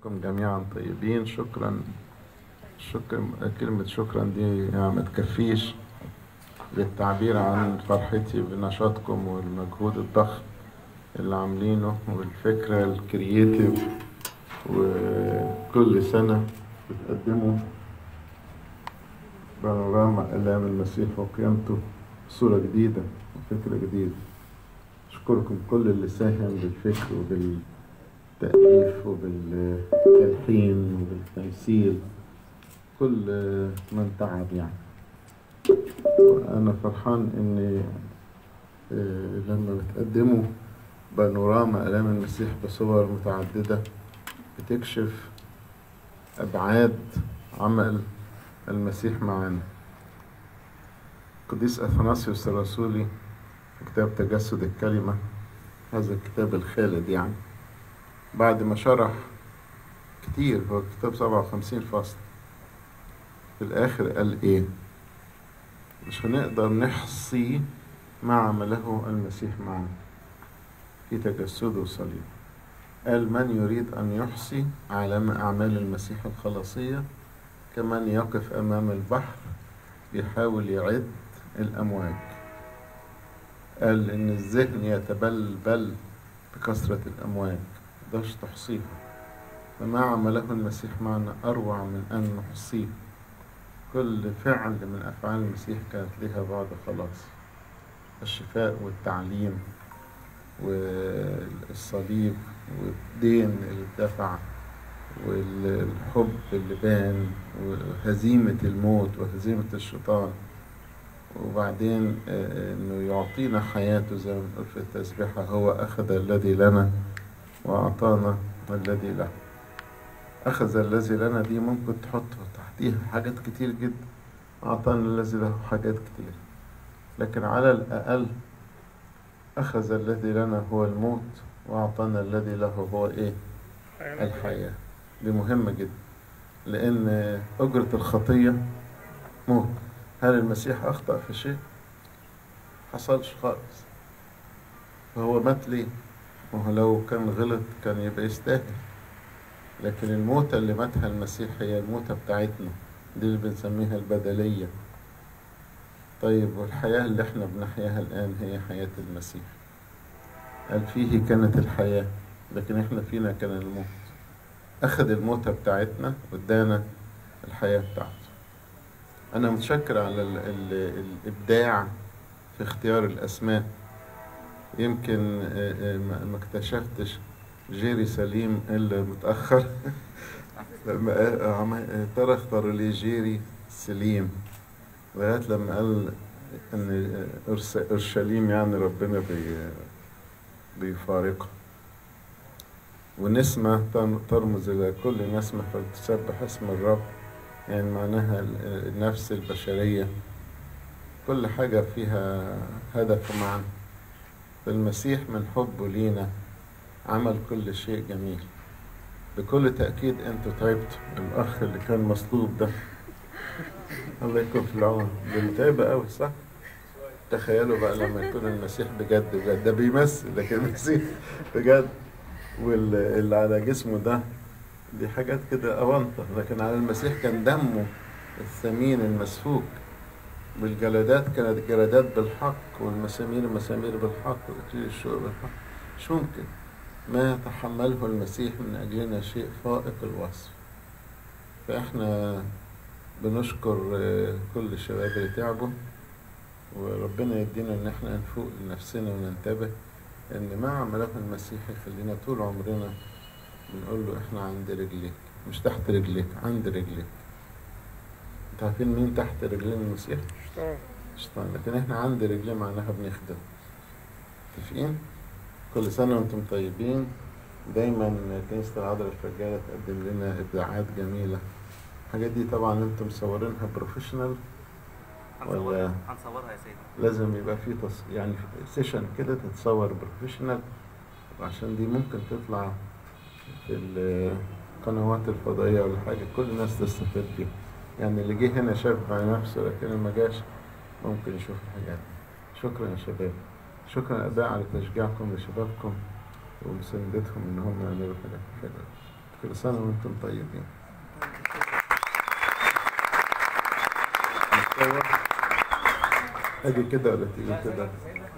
كم جميعا طيبين شكرا شكر كلمة شكرا دي يعني ما تكفيش للتعبير عن فرحتي بنشاطكم والمجهود الضخم اللي عاملينه والفكرة الكرييتيف وكل سنة بتقدموا بانوراما آلام المسيح وقيامته بصورة جديدة وفكرة جديدة أشكركم كل اللي ساهم بالفكر وبالتأليف وبالتلحين وبالتمثيل كل من تعب يعني وأنا فرحان إني آه، لما بتقدموا بانوراما آلام المسيح بصور متعددة بتكشف أبعاد عمل المسيح معانا قديس أثناسيوس الرسولي في كتاب تجسد الكلمة هذا الكتاب الخالد يعني بعد ما شرح كتير هو كتاب سبعة وخمسين فصل في الآخر قال إيه مش هنقدر نحصي ما عمله المسيح معنا في تجسده وصليبه قال من يريد أن يحصي علام أعمال المسيح الخلاصية كمن يقف أمام البحر بيحاول يعد الأمواج قال إن الذهن يتبلبل بكثرة الأمواج مقدرش تحصيها فما عمله المسيح معنا أروع من أن نحصيه كل فعل من أفعال المسيح كانت لها بعد خلاص الشفاء والتعليم والصليب والدين اللي اتدفع والحب اللي بان وهزيمة الموت وهزيمة الشيطان وبعدين آه، انه يعطينا حياته زي ما بنقول في التسبيحة هو اخذ الذي لنا واعطانا الذي له اخذ الذي لنا دي ممكن تحط تحتيها حاجات كتير جدا اعطانا الذي له حاجات كتير لكن على الاقل اخذ الذي لنا هو الموت واعطانا الذي له هو ايه الحياة دي مهمة جدا لأن أجرة الخطية موت هل المسيح أخطأ في شيء؟ حصلش خالص فهو مات ليه؟ ما هو لو كان غلط كان يبقى يستاهل لكن الموتة اللي ماتها المسيح هي الموتة بتاعتنا دي اللي بنسميها البدلية طيب والحياة اللي احنا بنحياها الآن هي حياة المسيح قال فيه كانت الحياة لكن احنا فينا كان الموت أخذ الموتة بتاعتنا وادانا الحياة بتاعته أنا متشكر على ال ال الإبداع في اختيار الأسماء يمكن آه، آه، ما ما اكتشفتش جيري سليم إلا متأخر لما قال- عم- ترى اختاروا لي جيري سليم لغاية لما قال إن أرس- أورشليم يعني ربنا بي بيفارقها ونسمة تم- ترمز إلى كل نسمة فلتسبح اسم الرب يعني معناها ال- النفس البشرية كل حاجة فيها هدف ومعنى فالمسيح من حبه لينا عمل كل شيء جميل بكل تأكيد انتوا تعبتوا الأخ اللي كان مصلوب ده الله يكون في العون بنتعب قوي صح؟ تخيلوا بقى لما يكون المسيح بجد بجد ده بيمثل لكن المسيح بجد واللي على جسمه ده دي حاجات كده أونطة لكن على المسيح كان دمه الثمين المسفوك والجلدات كانت جلدات بالحق والمسامير مسامير بالحق وإكليل الشوق بالحق مش ممكن ما تحمله المسيح من أجلنا شيء فائق الوصف فإحنا بنشكر آه، كل الشباب اللي تعبوا وربنا يدينا ان احنا نفوق لنفسنا وننتبه ان ما عمله المسيح يخلينا طول عمرنا بنقول له احنا عند رجليك مش تحت رجليك عند رجليك انتوا عارفين مين تحت رجلين المسيح؟ الشيطان لكن احنا عند رجليه معناها بنخدم متفقين؟ كل سنة وانتم طيبين دايما كنيسة العذراء الفجالة تقدم لنا ابداعات جميلة الحاجات دي طبعا انتم مصورينها بروفيشنال ولا- هنصورها هنصورها يا سيدي لازم يبقى في تص... يعني سيشن كده تتصور بروفيشنال عشان دي ممكن تطلع في القنوات الفضائية ولا حاجة كل الناس تستفاد بيها يعني اللي جه هنا شاف مع نفسه لكن اللي ما جاش ممكن يشوف الحاجات دي. شكرا يا شباب شكرا يا آباء على تشجيعكم لشبابكم ومساندتهم إن هم يعملوا حاجات حلوة كل سنة وانتم طيبين اجي كده ولا تيجي كده